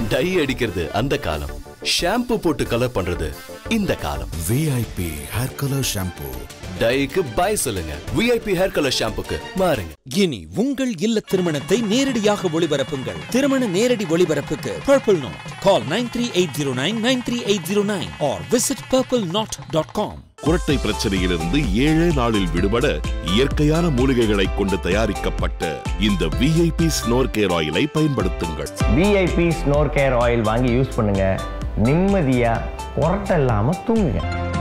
Tie அடிக்கிறது அந்த காலம் ஷாம்பு போட்டு கலர் பண்றது இந்த காலம் விஐபி ஹேர் கலர் ஷாம்பூ டைக்கு பை சொல்லுங்க விஐபி ஹேர் கலர் ஷாம்புக்கு மாறுங்க இனி உங்கள் இல்ல திருமணத்தை நேரடியாக ஒளிபரப்புங்கள் திருமண நேரடி ஒளிபரப்புக்கு Purple Knot call nine three eight zero nine nine three eight zero nine or visit Purple Knot dot com குரட்டை பிரச்சனையிலிருந்து ஏழே நாளில் விடுபட இயற்கையான மூலிகைகளை கொண்டு தயாரிக்கப்பட்ட இந்த விஐபி ஸ்னோர் கேர் ஆயிலை பயன்படுத்துங்கள் விஐபி ஸ்னோர் கேர் ஆயில் வாங்கி யூஸ் பண்ணுங்க நிம்மதியா உரட்ட இல்லாம தூங்குங்க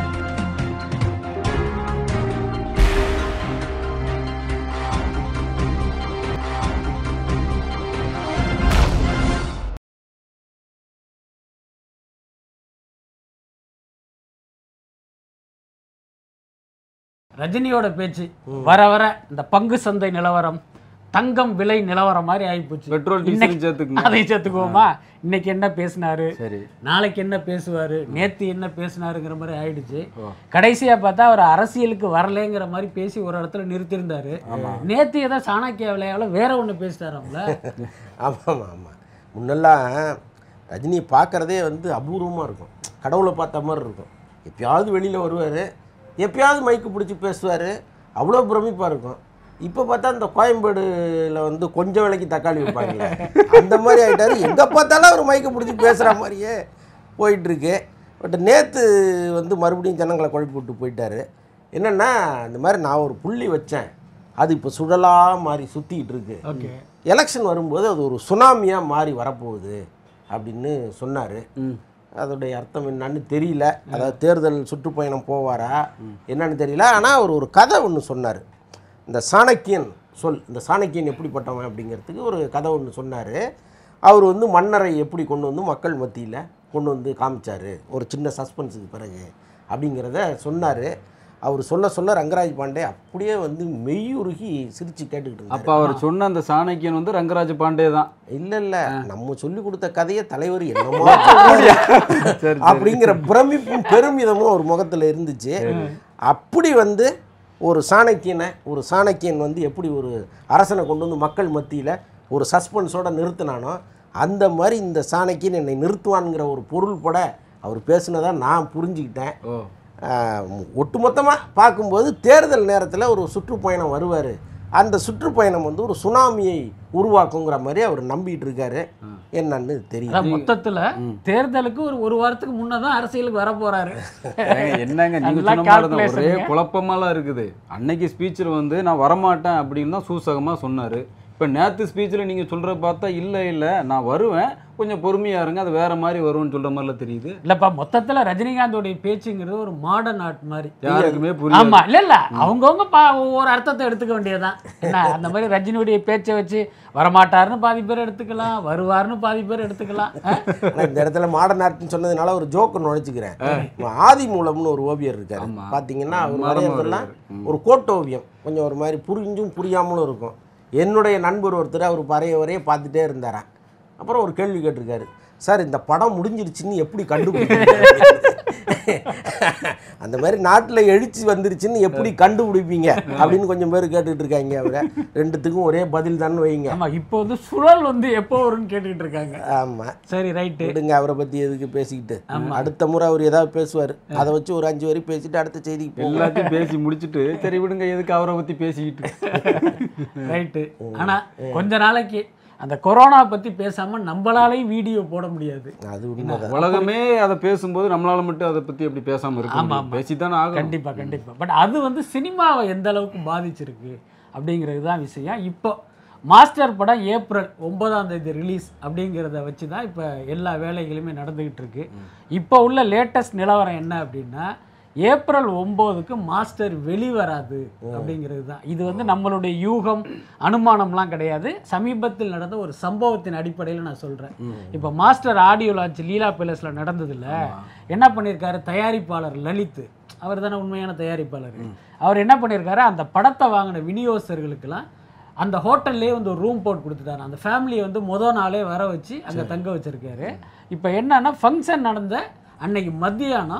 ரஜினியோட பேச்சு வர வர இந்த பங்கு சந்தை நிலவரம் தங்கம் விலை நிலவரம் மாதிரி ஆயிப்போச்சு பெட்ரோல், டீசல் இன்னைக்கு- சேர்த்துக்குங்க. அதை சேர்த்துக்குவோமா இன்னைக்கு என்ன பேசினாரு சரி நாளைக்கு என்ன பேசுவாரு நேத்து என்ன பேசினாருங்கிற மாதிரி ஆயிடுச்சு கடைசியா பார்த்தா அவர் அரசியலுக்கு வரலைங்கிற மாதிரி பேசி ஒரு இடத்துல நிறுத்தியிருந்தாரு நேத்து ஏதோ சாணக்கிய விளையாவில் வேற ஒண்ணு பேசிட்டாராம்ல ஆமாம் ஆமாம் முன்னெல்லாம் ரஜினியை பார்க்குறதே வந்து அபூர்வமாக இருக்கும் கடவுளை பார்த்த மாதிரி இருக்கும் எப்பயாவது வெளியில் வருவார் எப்பயாவது மைக்கு பிடிச்சி பேசுவார் அவ்வளோ பிரமிப்பாக இருக்கும் இப்போ பார்த்தா இந்த கோயம்பேடுல வந்து கொஞ்சம் விலைக்கு தக்காளி விற்பாங்கல்ல அந்த மாதிரி ஆகிட்டாரு எங்கே பார்த்தாலும் அவர் மைக்கு பிடிச்சி பேசுகிற மாதிரியே போயிட்டுருக்கு பட் நேற்று வந்து மறுபடியும் ஜனங்களை குழப்பி விட்டு போயிட்டாரு என்னென்னா இந்த மாதிரி நான் ஒரு புள்ளி வச்சேன் அது இப்போ சுழலாக மாறி சுற்றிக்கிட்டு இருக்கு ஓகே எலெக்ஷன் வரும்போது அது ஒரு சுனாமியாக மாறி வரப்போகுது அப்படின்னு சொன்னார் அதோடைய அர்த்தம் என்னன்னு தெரியல அதாவது தேர்தல் சுற்றுப்பயணம் போவாரா என்னன்னு தெரியல ஆனால் அவர் ஒரு கதை ஒன்று சொன்னார் இந்த சாணக்கியன் சொல் இந்த சாணக்கியன் எப்படிப்பட்டவன் அப்படிங்கிறதுக்கு ஒரு கதை ஒன்று சொன்னார் அவர் வந்து மன்னரை எப்படி கொண்டு வந்து மக்கள் மத்தியில் கொண்டு வந்து காமிச்சார் ஒரு சின்ன சஸ்பென்ஸுக்கு பிறகு அப்படிங்கிறத சொன்னார் அவர் சொல்ல சொல்ல ரங்கராஜ் பாண்டே அப்படியே வந்து மெய்யுருகி சிரித்து கேட்டுக்கிட்டு இருந்தார் அப்ப அவர் சொன்ன அந்த சாணக்கியன் வந்து ரங்கராஜ பாண்டே தான் இல்ல இல்ல நம்ம சொல்லி கொடுத்த கதையை தலைவர் என்னமோ சொல்றாரு. சரி. அப்படிங்கிற பிரமிப்பும் பெருமிதமும் ஒரு முகத்துல இருந்துச்சு அப்படி வந்து ஒரு சாணக்கியனை ஒரு சாணக்கியன் வந்து எப்படி ஒரு அரசனை கொண்டு வந்து மக்கள் மத்தியில ஒரு சஸ்பென்ஸோட நிறுத்தினானோ அந்த மாதிரி இந்த சாணக்கியன் என்னை நிறுத்துவான்ங்கிற ஒரு பொருள் பட அவர் பேசுனதா நான் புரிஞ்சுக்கிட்டேன் ஓ ஒட்டுமொத்தமாக பார்க்கும்போது தேர்தல் நேரத்தில் ஒரு சுற்றுப்பயணம் வருவார் அந்த சுற்றுப்பயணம் வந்து ஒரு சுனாமியை உருவாக்குங்கிற மாதிரி அவர் நம்பிட்டு இருக்காரு என்னன்னு அதான் தெரியும் மொத்தத்துல தேர்தலுக்கு ஒரு ஒரு வாரத்துக்கு முன்னதான் அரசியலுக்கு வர போறாரு ஏங்க, என்னங்க நீங்க அதெல்லாம் சொன்ன மாதிரி தான் ஒரே calculationங்க. குழப்பமாலாம் இருக்குது அன்னைக்கு ஸ்பீச்சில் வந்து நான் வரமாட்டேன் அப்படின்னு தான் சூசகமா சொன்னாரு இப்போ நேற்று ஸ்பீச்சில் நீங்கள் சொல்கிற பார்த்தா இல்லை இல்லை நான் வருவேன் கொஞ்சம் பொறுமையா இருங்க அது வேற மாதிரி வரும்னு சொல்கிற மாதிரிலாம் தெரியுது இல்லப்பா மொத்தத்துல ரஜினிகாந்தோடைய பேச்சுங்கிறது ஒரு மாடர்ன் ஆர்ட் மாதிரி யாருக்குமே ஆமா புரியல இல்ல இல்ல அவங்கவுங்க பா ஒவ்வொரு அர்த்தத்தை எடுத்துக்க வேண்டியதுதான் என்ன அந்த மாதிரி ரஜினியுடைய பேச்சை வச்சு வரமாட்டாருன்னு பாதி பேர் எடுத்துக்கலாம் வருவாருன்னு பாதி பேர் எடுத்துக்கலாம் ஆ? ஆனா இந்த இடத்துல மாடர்ன் ஆர்ட்னு சொன்னதுனால ஒரு ஜோக்கு நுழைச்சிக்கிறேன் ஆதி மூலம்னு ஒரு ஓவியர் இருக்காரு ஆமா. பார்த்தீங்கன்னா அவர் மரமா வரையறதெல்லாம் வருவாரு. ம். ஒரு கோட்டோவியம் கொஞ்சம் ஒரு மாதிரி புரிஞ்சும் புரியாமலும் இருக்கும் என்னுடைய நண்பர் ஒருத்தர் அவர் வரைய வரைய பார்த்துட்டே இருந்தாராம் அப்புறம் ஒரு கேள்வி கேட்டிருக்காரு சார் இந்த படம் முடிஞ்சிருச்சுன்னு எப்படி கண்டுபிடிப்பீங்க அந்த மாதிரி நாட்டில் எழுச்சி வந்துருச்சுன்னு எப்படி கண்டுபிடிப்பீங்க அப்படின்னு கொஞ்சம் பேர் கேட்டுட்டு இருக்காங்க அவரை ரெண்டுத்துக்கும் ஒரே பதில் தான் வைங்க ஆமா இப்போ வந்து சுழல் வந்து எப்போ வரும்னு கேட்டுக்கிட்டு இருக்காங்க ஆமாம் சரி ரைட்டு விடுங்க அவரை பத்தி எதுக்கு பேசிக்கிட்டு அடுத்த முறை அவர் ஏதாவது பேசுவார் அதை வச்சு ஒரு அஞ்சு வரி பேசிட்டு அடுத்த செய்திக்கு போகும் எல்லாத்தையும் பேசி முடிச்சுட்டு சரி விடுங்க எதுக்கு அவரை பற்றி பேசிக்கிட்டு ரைட்டு ஆனா கொஞ்ச நாளைக்கு அந்த கொரோனா பத்தி பேசாம நம்மளாலையும் வீடியோ போட முடியாது அது உண்மைதான் உலகமே அதை பேசும்போது நம்மளால மட்டும் அதை பற்றி அப்படி பேசாமல் இருக்க ஆமா, முடியும் ஆமா. பேசித்தானே ஆகும் கண்டிப்பா கண்டிப்பா பட் அது வந்து சினிமாவை எந்த அளவுக்கு பாதிச்சிருக்கு அப்படிங்கிறது தான் விஷயம் இப்போ மாஸ்டர் படம் ஏப்ரல் ஒன்பதாம் தேதி ரிலீஸ் அப்படிங்கிறத வச்சு தான் இப்போ எல்லா வேலைகளுமே நடந்துகிட்டு இருக்கு இப்போ உள்ள லேட்டஸ்ட் நிலவரம் என்ன அப்படின்னா ஏப்ரல் ஒம்போதுக்கு மாஸ்டர் வெளிவராது அப்படிங்கிறது தான் இது வந்து நம்மளுடைய யூகம் அனுமானம்லாம் கிடையாது சமீபத்தில் நடந்த ஒரு சம்பவத்தின் அடிப்படையில் நான் சொல்கிறேன் இப்போ மாஸ்டர் ஆடியோ லான்ச் லீலா பேலஸில் நடந்ததில்ல என்ன பண்ணியிருக்காரு தயாரிப்பாளர் லலித் அவர் தானே உண்மையான தயாரிப்பாளர் அவர் என்ன பண்ணியிருக்காரு அந்த படத்தை வாங்கின விநியோகஸ்தர்களுக்கெல்லாம் அந்த ஹோட்டல்லே வந்து ஒரு ரூம் போட்டு கொடுத்துட்டாரு அந்த ஃபேமிலியை வந்து முத நாளே வர வச்சு அங்கே தங்க வச்சிருக்காரு இப்போ என்னன்னா ஃபங்க்ஷன் நடந்த அன்னைக்கு மத்தியானம்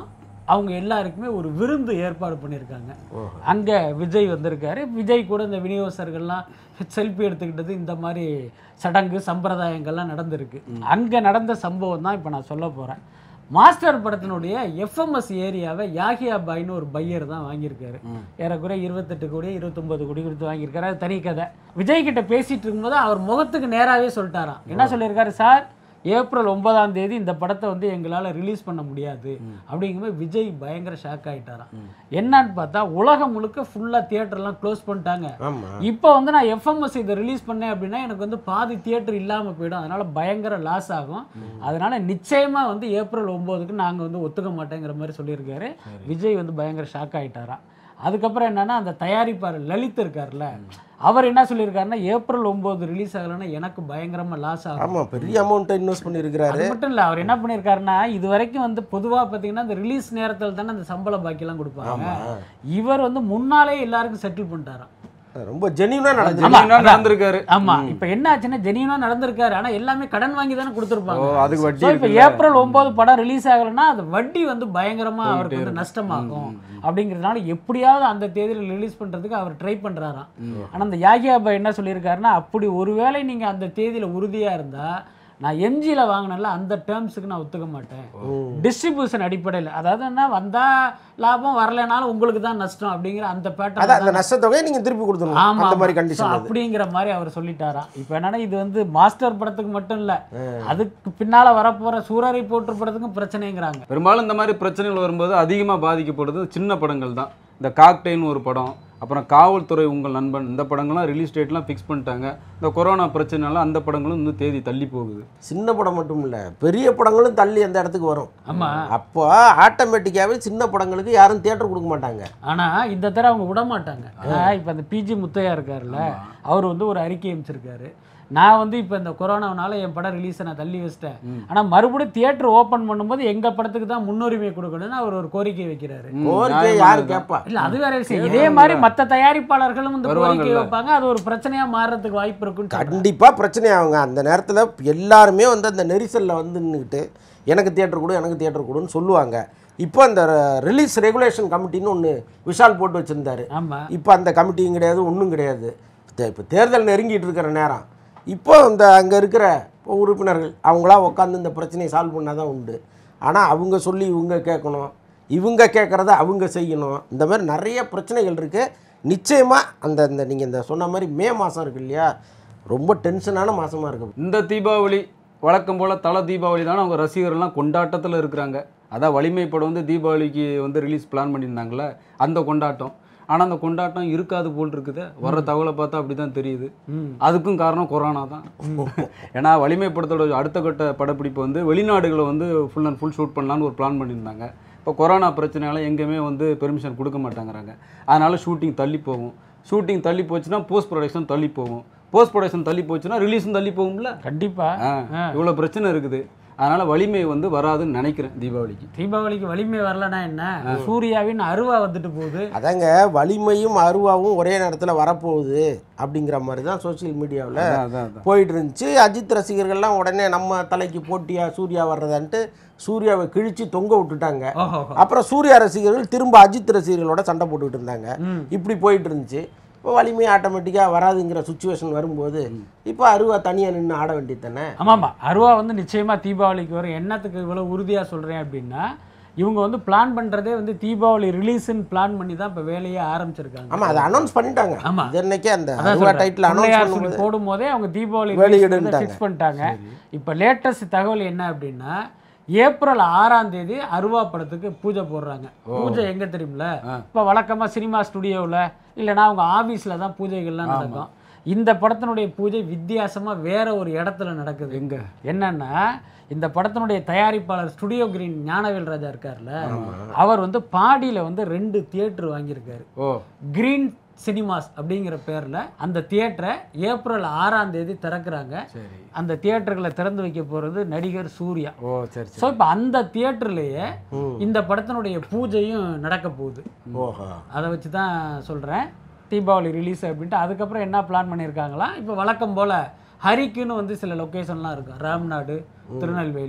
அவங்க எல்லாருக்குமே ஒரு விருந்து ஏற்பாடு பண்ணியிருக்காங்க அங்கே விஜய் வந்திருக்காரு விஜய் கூட இந்த விநியோகஸ்தர்கள்லாம் செல்ஃபி எடுத்துக்கிட்டது இந்த மாதிரி சடங்கு சம்பிரதாயங்கள்லாம் நடந்திருக்கு அங்கே நடந்த சம்பவம் தான் இப்போ நான் சொல்ல போகிறேன் மாஸ்டர் படத்தினுடைய எஃப்எம்எஸ் ஏரியாவை யாகியா பாய்னு ஒரு பையர் தான் வாங்கியிருக்காரு ஏறக்குறைய இருபத்தெட்டு கோடி இருபத்தொன்பது கோடி கொடுத்து வாங்கியிருக்காரு அது தனி கதை விஜய் கிட்ட பேசிட்டு இருக்கும்போது அவர் முகத்துக்கு நேராகவே சொல்லிட்டாராம் என்ன சொல்லியிருக்காரு சார் ஏப்ரல் ஒன்பதாம் தேதி இந்த படத்தை வந்து எங்களால் ரிலீஸ் பண்ண முடியாது அப்படிங்கும்போது விஜய் பயங்கர ஷாக் ஆயிட்டாராம் என்னன்னு பார்த்தா உலகம் முழுக்க ஃபுல்லாக தியேட்டர்லாம் க்ளோஸ் பண்ணிட்டாங்க ஆமா இப்போ வந்து நான் எஃப்எம்எஸ் இதை ரிலீஸ் பண்ணேன் அப்படின்னா எனக்கு வந்து பாதி தியேட்டர் இல்லாமல் போயிடும் அதனால பயங்கர லாஸ் ஆகும் அதனால நிச்சயமா வந்து ஏப்ரல் ஒம்போதுக்கு நாங்கள் வந்து ஒத்துக்க மாட்டேங்கிற மாதிரி சொல்லியிருக்காரு விஜய் வந்து பயங்கர ஷாக் ஆயிட்டாராம் அதுக்கப்புறம் என்னன்னா அந்த தயாரிப்பாளர் லலித் இருக்கார்ல அவர் என்ன சொல்லியிருக்காருன்னா ஏப்ரல் ஒன்பது ரிலீஸ் ஆகலைன்னா எனக்கு பயங்கரமா லாஸ் ஆகும் ஆமா பெரிய அமௌண்ட்டை இன்வெஸ்ட் பண்ணியிருக்கிறாரு அது மட்டும் இல்ல அவர் என்ன பண்ணியிருக்காருன்னா இது வரைக்கும் வந்து பொதுவா பாத்தீங்கன்னா இந்த ரிலீஸ் நேரத்தில் தானே அந்த சம்பள பாக்கியெல்லாம் கொடுப்பாங்க இவர் வந்து முன்னாலே எல்லாருக்கும் செட்டில் பண்ணிட்டாராம் ரொம்ப ஜெனியூனா நடந்து ஆமா, ஜெனியூனா அதான். நடந்திருக்காரு ஆமா இப்ப என்ன ஆச்சுன்னா ஜெனியூனா நடந்திருக்காரு ஆனா எல்லாமே கடன் வாங்கி தானே ஓ கொடுத்துருப்பாங்க அதுக்கு வட்டி So, இப்ப இருக்குல்ல. ஏப்ரல் ஒன்பது படம் ரிலீஸ் ஆகலைன்னா அது வட்டி வந்து பயங்கரமா அவருக்கு வந்து நஷ்டமாகும் அப்படிங்கிறதுனால எப்படியாவது அந்த தேதியில ரிலீஸ் பண்றதுக்கு அவர் ட்ரை பண்றாராம் ஆனா அந்த யாகியா பாய் என்ன சொல்லியிருக்காருன்னா அப்படி ஒருவேளை நீங்க அந்த தேதியில உறுதியா இருந்தா நான் எம்ஜியில் வாங்கினல அந்த டேர்ம்ஸுக்கு நான் ஒத்துக்க மாட்டேன் டிஸ்ட்ரிபியூஷன் அடிப்படையில் அதாவது என்ன வந்தா லாபம் வரலைனாலும் உங்களுக்கு தான் நஷ்டம் அப்படிங்கிற அந்த அதான் அந்த பேட்டர்ன் நஷ்டத்தொகையை நீங்க திருப்பி கொடுத்துருங்க ஆமா அந்த மாதிரி ஆமா. So, கண்டிஷன் அது அப்படிங்கிற மாதிரி அவர் சொல்லிட்டாராம் இப்போ என்னன்னா இது வந்து மாஸ்டர் படத்துக்கு மட்டும் இல்ல அதுக்கு பின்னால வரப்போற சூரரை போற்று படத்துக்கும் பிரச்சனைங்கிறாங்க பெரும்பாலும் இந்த மாதிரி பிரச்சனைகள் வரும்போது அதிகமாக பாதிக்கப்படுறது சின்ன படங்கள் தான் இந்த காக்டைன்னு ஒரு படம் அப்புறம் காவல்துறை உங்கள் நண்பன் இந்த படங்கள்லாம் ரிலீஸ் டேட்லாம் ஃபிக்ஸ் பண்ணிட்டாங்க இந்த கொரோனா பிரச்சனைனால அந்த படங்களும் இன்னும் தேதி தள்ளி போகுது சின்ன படம் மட்டும் இல்ல பெரிய படங்களும் தள்ளி அந்த இடத்துக்கு வரும் ஆமா அப்போ ஆட்டோமேட்டிக்காவே சின்ன படங்களுக்கு யாரும் தியேட்டர் கொடுக்க மாட்டாங்க ஆனா இந்த தடவை அவங்க விட மாட்டாங்க ஆனா, இப்ப அந்த பிஜி முத்தையா இருக்காருல்ல அவர் வந்து ஒரு அறிக்கை அமைச்சிருக்காரு நான் வந்து இப்போ இந்த கொரோனாவனால என் படம் ரிலீஸை நான் தள்ளி வச்சிட்டேன் ஆனா மறுபடியும் தியேட்டர் ஓபன் பண்ணும்போது எங்க படத்துக்கு தான் முன்னுரிமை கொடுக்கணும்னு அவர் ஒரு கோரிக்கை வைக்கிறாரு கோரிக்கை நியாயமானது யாரு தான். கேட்பா இல்ல அது வேற விஷயம் இதே மாதிரி மத்த தயாரிப்பாளர்களும் இந்த கோரிக்கை வருவாங்கல்ல. வைப்பாங்க அது ஒரு பிரச்சனையா மாறுறதுக்கு வாய்ப்பு இருக்குன்னு சொல்றேன். கண்டிப்பா பிரச்சனை ஆகுங்க அந்த நேரத்துல எல்லாருமே வந்து அந்த நெரிசல்ல வந்து நின்றுக்கிட்டு எனக்கு தியேட்டர் கொடு எனக்கு தியேட்டர் கொடுன்னு சொல்லுவாங்க இப்போ அந்த ரிலீஸ் ரெகுலேஷன் கமிட்டின்னு ஒன்று விஷால் போட்டு வச்சிருந்தாரு ஆமா இப்போ அந்த கமிட்டியும் கிடையாது ஒன்றும் கிடையாது இப்போ தேர்தல் நெருங்கிட்டு இருக்கிற நேரம் இப்போ இந்த அங்கே இருக்கிற உறுப்பினர்கள் அவங்களா உட்காந்து இந்த பிரச்சனையை சால்வ் பண்ணால் தான் உண்டு ஆனால் அவங்க சொல்லி இவங்க கேட்கணும் இவங்க கேட்குறத அவங்க செய்யணும் இந்த மாதிரி நிறைய பிரச்சனைகள் இருக்குது நிச்சயமாக அந்த இந்த நீங்கள் இந்த சொன்ன மாதிரி மே மாதம் இருக்கு இல்லையா ரொம்ப டென்ஷனான மாதமாக இருக்கு இந்த தீபாவளி வழக்கம் போல் தலை தீபாவளி தானே அவங்க ரசிகர்கள்லாம் கொண்டாட்டத்தில் இருக்கிறாங்க அதான் வலிமை படம் வந்து தீபாவளிக்கு வந்து ரிலீஸ் பிளான் பண்ணியிருந்தாங்களே அந்த கொண்டாட்டம் ஆனால் அந்த கொண்டாட்டம் இருக்காது போல் இருக்குது வர்ற தகவலை பார்த்தா அப்படி தான் தெரியுது அதுக்கும் காரணம் கொரோனா தான் ஏன்னா வலிமை படத்தோட அடுத்த கட்ட படப்பிடிப்பு வந்து வெளிநாடுகளை வந்து ஃபுல் அண்ட் ஃபுல் ஷூட் பண்ணலான்னு ஒரு பிளான் பண்ணியிருந்தாங்க இப்போ கொரோனா பிரச்சனையால எங்கேயுமே வந்து பெர்மிஷன் கொடுக்க மாட்டாங்கிறாங்க அதனால ஷூட்டிங் தள்ளி போகும் ஷூட்டிங் தள்ளி போச்சுன்னா போஸ்ட் ப்ரொடக்ஷன் தள்ளி போகும் போஸ்ட் ப்ரொடக்ஷன் தள்ளி போச்சுன்னா ரிலீஸும் தள்ளி போகும்ல கண்டிப்பா ஆ, இவ்வளவு பிரச்சனை இருக்குது அதனால வலிமை வந்து வராதுன்னு நினைக்கிறேன் தீபாவளிக்கு தீபாவளிக்கு வலிமை வரலனா என்ன சூர்யாவின் அருவா வந்துட்டு போகுது அதாங்க வலிமையும் அருவாவும் ஒரே நேரத்தில் வரப்போகுது அப்படிங்கிற மாதிரி தான் சோஷியல் மீடியாவில் அதான், அதான், அதான். போயிட்டு இருந்துச்சு அஜித் ரசிகர்கள்லாம் உடனே நம்ம தலைக்கு போட்டியா சூர்யா வர்றதான்ட்டு சூர்யாவை கிழிச்சு தொங்க விட்டுட்டாங்க ஓஹோ அப்புறம் சூர்யா ரசிகர்கள் திரும்ப அஜித் ரசிகர்களோட சண்டை போட்டுக்கிட்டு இருந்தாங்க இப்படி போயிட்டு இருந்துச்சு இப்போ வலிமை ஆட்டோமேட்டிக்காக வராதுங்கிற சுச்சுவேஷன் வரும்போது இப்போ அருவா தனியாக நின்று ஆட வேண்டியது தானே ஆமாம்மா அருவா வந்து நிச்சயமா தீபாவளிக்கு வரும் என்னத்துக்கு இவ்வளவு உறுதியா சொல்றேன் அப்படின்னா இவங்க வந்து பிளான் பண்றதே வந்து தீபாவளி ரிலீஸ்ன்னு பிளான் பண்ணி தான் இப்போ வேலையே ஆரம்பிச்சிருக்காங்க ஆமாம் அதை அனௌன்ஸ் பண்ணிட்டாங்க ஆமா. இது இன்னைக்கே அந்த அதான் அருவா சொல்றேன். டைட்டில் அனௌன்ஸ் பிள்ளையார் சொல்லி பண்ணும்போது போடும் போதே அவங்க தீபாவளி வெளியிடுன்ட்டாங்க. ஃபிக்ஸ் பண்ணிட்டாங்க இப்போ லேட்டஸ்ட் தகவல் என்ன அப்படின்னா ஏப்ரல் ஆறாம் தேதி அருவா படத்துக்கு பூஜை போடுறாங்க பூஜை எங்க தெரியுமில இப்போ வழக்கமா சினிமா ஸ்டுடியோவில் இல்லைன்னா அவங்க ஆபீஸ்ல தான் பூஜைகள்லாம் நடக்கும் இந்த படத்தினுடைய பூஜை வித்தியாசமா வேற ஒரு இடத்துல நடக்குது எங்க என்னன்னா இந்த படத்தினுடைய தயாரிப்பாளர் ஸ்டுடியோ கிரீன் ஞானவேல் ராஜா இருக்கார்ல அவர் வந்து பாடியில வந்து ரெண்டு தியேட்டர் வாங்கியிருக்காரு ஓ கிரீன் சினிமாஸ் அப்படிங்கிற பேர்ல அந்த தியேட்டரை ஏப்ரல் ஆறாம் தேதி திறக்கிறாங்க சரி அந்த தியேட்டர்களை திறந்து வைக்க போறது நடிகர் சூர்யா ஓ சரி ஸோ இப்போ அந்த தியேட்டர்லயே இந்த படத்தினுடைய பூஜையும் நடக்க போகுது ஓஹோ அதை வச்சு தான் சொல்கிறேன் தீபாவளி ரிலீஸ் அப்படின்ட்டு அதுக்கப்புறம் என்ன பிளான் பண்ணியிருக்காங்களா இப்போ வழக்கம் போல் ஹரிக்குன்னு வந்து சில லொக்கேஷன்லாம் இருக்கும் ராம்நாடு திருநெல்வேலி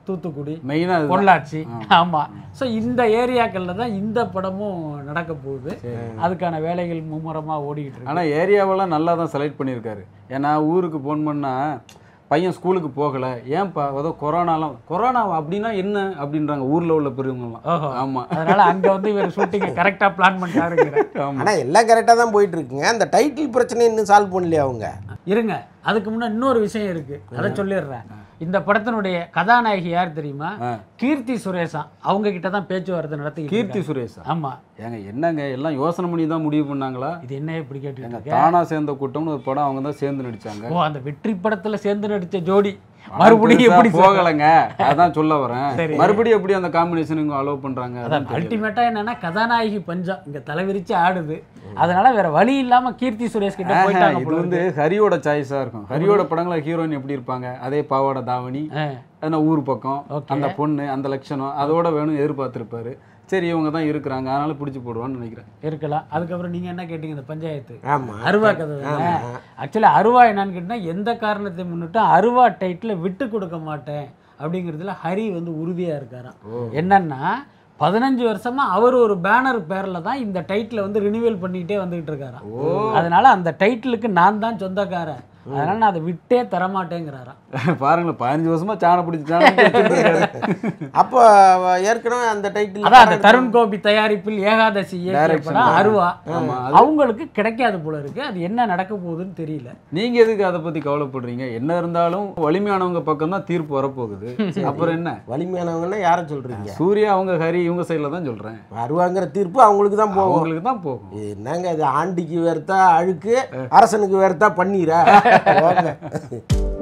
தூத்துக்குடி மெயினா அது பொள்ளாச்சி ஆமா ஸோ இந்த ஏரியாக்கள்ல தான் இந்த படமும் நடக்க போகுது அதுக்கான வேலைகள் மும்முரமா ஓடிக்கிட்டு இருக்கு ஆனா ஏரியாவெல்லாம் நல்லா தான் செலக்ட் பண்ணியிருக்காரு ஏன்னா ஊருக்கு ஃபோன் பண்ணா பையன் ஸ்கூலுக்கு போகல ஏன்பா ஏதோ கொரோனாலாம் கொரோனா அப்படின்னா என்ன அப்படின்றாங்க ஊர்ல உள்ள பெரியவங்கலாம் ஓஹோ ஆமா அதனால அங்க வந்து இவர் ஷூட்டிங்கை கரெக்டா பிளான் பண்ணிட்டாருங்கிற ஆமா ஆனால் எல்லாம் கரெக்டாக தான் போயிட்டு இருக்குங்க அந்த டைட்டில் பிரச்சனை இன்னும் சால்வ் பண்ணலையா அவங்க இருங்க அதுக்கு முன்னாடி இன்னொரு விஷயம் இருக்கு அதை சொல்லிடுறேன் இந்த படத்தினுடைய கதாநாயகி யார் தெரியுமா ஆ. கீர்த்தி சுரேஷா அவங்க கிட்ட தான் பேச்சுவார்த்தை நடத்தி கீர்த்தி சுரேஷா ஆமா ஏங்க என்னங்க எல்லாம் யோசனை பண்ணி தான் முடிவு பண்ணாங்களா இது என்ன இப்படி கேட்டு எங்க இருக்க? தானா சேர்ந்த கூட்டம்னு ஒரு படம் அவங்க தான் சேர்ந்து நடிச்சாங்க ஓ அந்த வெற்றி படத்துல சேர்ந்து நடிச்ச ஜோடி மறுபடியும் பெருசா எப்படி போகல போகலைங்க அதான் சொல்ல வரேன் சரி. மறுபடியும் எப்படி அந்த காம்பினேஷன் இவங்க அலோவ் பண்றாங்க அதான் அதான் தெரியல. அல்டிமேட்டா என்னன்னா கதாநாயகி பஞ்சம் இங்க தலைவிரிச்சு ஆடுது அதனால வேற வழி இல்லாம கீர்த்தி சுரேஷ் கிட்ட ஆஹா, போயிட்டாங்க இது போல வந்து இருக்கு. ஹரியோட சாய்ஸா இருக்கும் ஹரியோட படங்கள ஹீரோயின் எப்படி இருப்பாங்க அதே பாவாடை தாவணி ஆ, அந்த ஊர் பக்கம் Okay. அந்த பொண்ணு அந்த லட்சணம் அதோட வேணும் எதிர்பார்த்திருப்பாரு சரி இவங்க தான் இருக்கிறாங்க அதனால பிடிச்சி போடுவான்னு நினைக்கிறேன் இருக்கலாம் அதுக்கப்புறம் நீங்க என்ன கேட்டீங்க இந்த பஞ்சாயத்து ஆமாம் அருவா கதை தானே ஆக்சுவலி அருவா என்னன்னு கேட்டிங்கன்னா எந்த காரணத்தை முன்னிட்டு அருவா டைட்டில் விட்டு கொடுக்க மாட்டேன் அப்படிங்கிறதுல ஹரி வந்து உறுதியா இருக்காராம் என்னன்னா பதினஞ்சு வருஷமா அவர் ஒரு பேனர் பேர்ல தான் இந்த டைட்டிலை வந்து ரினிவல் பண்ணிக்கிட்டே வந்துகிட்டு இருக்காராம் அதனால அந்த டைட்டிலுக்கு நான் தான் சொந்தக்காரன் அதனால நான் அதை விட்டே தரமாட்டேங்கிறாராம் பாருங்களேன் பதினஞ்சு வருஷமா சாண பிடிச்சி சாண பிடிச்சி வச்சிருக்காரு. அப்போ ஏற்கனவே அந்த டைட்டில் அதான் அந்த தருண் கோபி தயாரிப்பில் ஏகாதசி இயக்கிய Direction படம் தான். அருவா ஆமா, அவங்களுக்கு கிடைக்காது போல இருக்கு அது என்ன நடக்க போகுதுன்னு தெரியல நீங்க எதுக்கு அதை பத்தி கவலைப்படுறீங்க என்ன இருந்தாலும் வலிமையானவங்க பக்கம் தான் தீர்ப்பு வரப்போகுது அப்புறம் என்ன வலிமையானவங்கன்னா யாரை சொல்கிறீங்க சூர்யா அவங்க ஹரி இவங்க சைடுல தான் சொல்றேன் வருவாங்கிற தீர்ப்பு அவங்களுக்கு தான் போகும் அவங்களுக்கு தான் போகும் இது என்னங்க இது ஆண்டிக்கு வேர்த்தா அழுக்கு அரசனுக்கு வேர்த்தா பன்னீரா போங்க